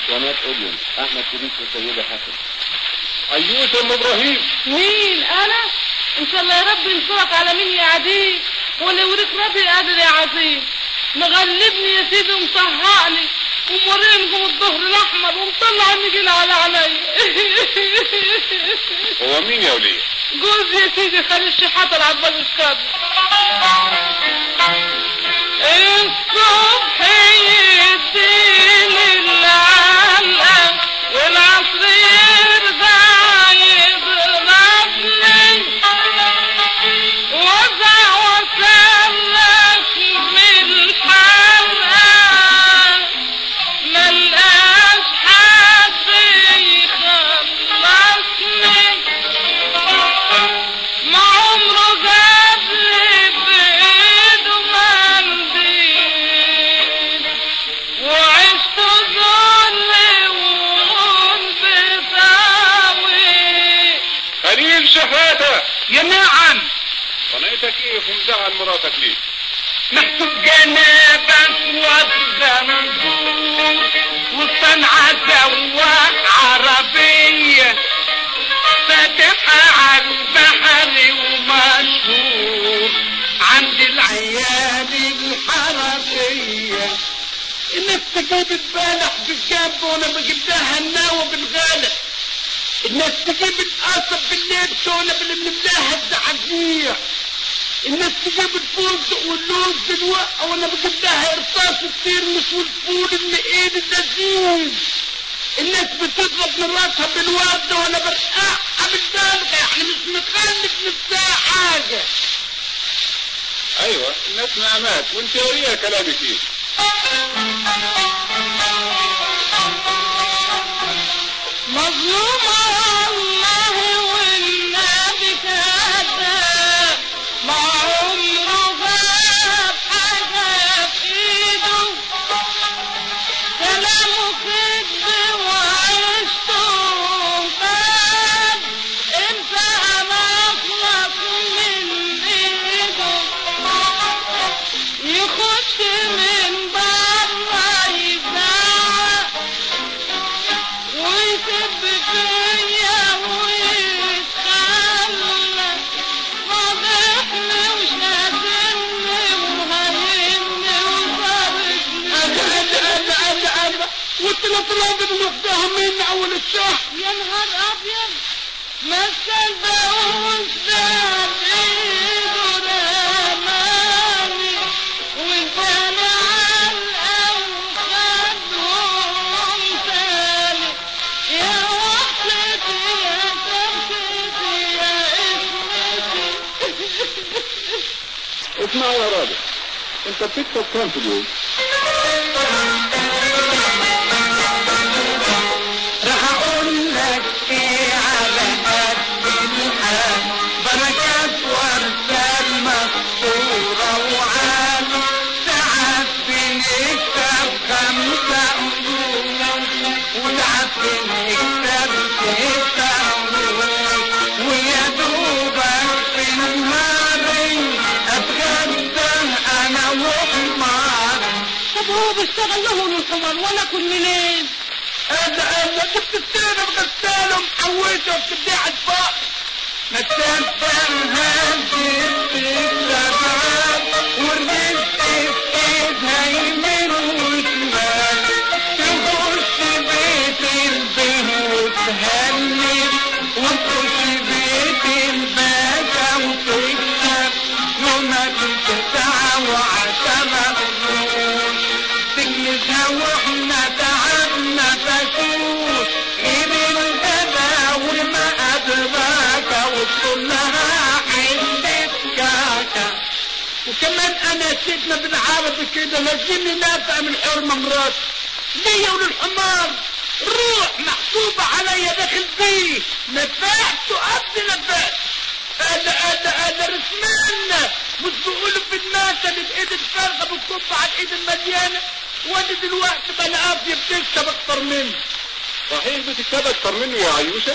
اسطوانات اوديون احمد شريف وسيدة حسن ايوش ام ابراهيم مين انا ان شاء الله يا رب ينصرك على مين يا عديد ولا يوريك ربي قادر يا عظيم مغلبني يا سيدي ومطهقني ومورينكم الظهر الاحمر ومطلع النجيل على علي هو مين يا وليه جوزي يا سيدي خلي الشحاتة العباس الشاب الصبح يديني العلقة والعصر يرجع يضربني وزع وسلك بالحلقة ملقاش حد يخلصني ما عمره جاب لي بإيده منديل وعشت ذل وانبساوي خليل شحاتة يا نعم صنعتك ايه ومزعل مراتك ليه محسوب جنابك والزنبور والصنعة سواق عربية فاتحة على البحر ومشهور عند العيال الحرفية الناس تجيب البلح بالجنب وانا بجيب لها النوى بالغالب الناس تجيب القصب باللبس وانا بلم لها الزعزيع الناس تجيب الفستق واللوز بالوقة وانا بجيب لها ارصاص الترمس والفول اللي ايد اللذيذ الناس بتضرب من راسها بالورد وانا برقعها بالدلغة يعني مش مخلف نفسها حاجة ايوه الناس مقامات وانت وريها كلامك ايه مظلومة والله والنبي كذاب ما عمره جاب حاجة في ايده كلامه كذب وعيشته باب انت مخلص من ايده يخش من بره يزعق ويسب فيا ويتخلى فضحني وشاتمني وهيني وضربني انا انا انا انا انا والثلاث الابيض اللي واخداها من اول الشهر يا نهار ابيض مثل بقوس ده بايده رماني واداني علقه وخدهم تاني يا وحدتي يا فرحتي يا اسمتي اسمع يا راجل انت بتكسب كام في اليوم؟ راح اقول لك ايه على قد الحال بركات وارسال مقصورة وعاد ساعات بنكسب خمسة قروش وساعات بنكسب ستة قروش ويا دوبك في نهاري اتغدى انا وحمار طب هو بيشتغل له الحمار وانا اكل منين؟ انا انا كنت بتستلم غسالة محوشة وبتبيع الفقر مثال فرهان السبعات والرزق في ايدها يمين وشمال تخش بيت البه وتهني وتخش بيت الباشا وتكسب يومك تسعة وعشرة قروش تجلسها واحنا تعبنا فشوش غير الغدا وما أدراك وصلها حلة كاكا وكمان أنا سيدنا بالعربي كده لازمني نافع من حرمة مراتي ليا وللحمار روح محسوبة عليا داخل فيه نفعت قبل نفعت انا انا انا رسمنا مش بيقولوا في المثل الايد الفارغه بتكب على الايد المليانه وانا دلوقتي بلاقيه بتكسب اكتر مني صحيح بتكسب اكتر منه يا عيوشة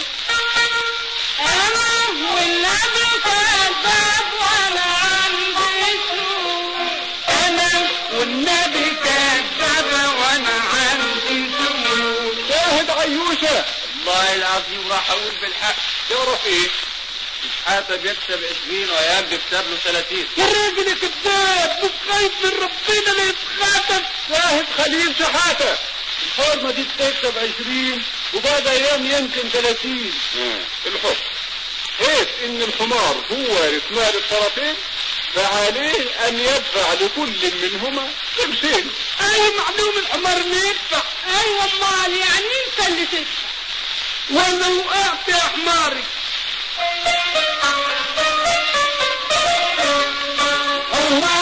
انا والنبي كذاب ولا عندي سوء انا والنبي كذب وانا عندي سوء عيوشة والله العظيم راح اقول بالحق تعرف ايه شحاتة بيكسب 20 وايام بيكسب له 30 يا راجل كذاب مش خايف من ربنا لا يتخاطب واحد خليل شحاتة الحرمة دي بتكسب عشرين وبعد ايام يمكن ثلاثين الحكم حيث ان الحمار هو وارث مال الطرفين فعليه ان يدفع لكل منهما خمسين اي معلوم الحمار ما يدفع ايوه امال يعني انت اللي تدفع وانا وقعت يا حماري الله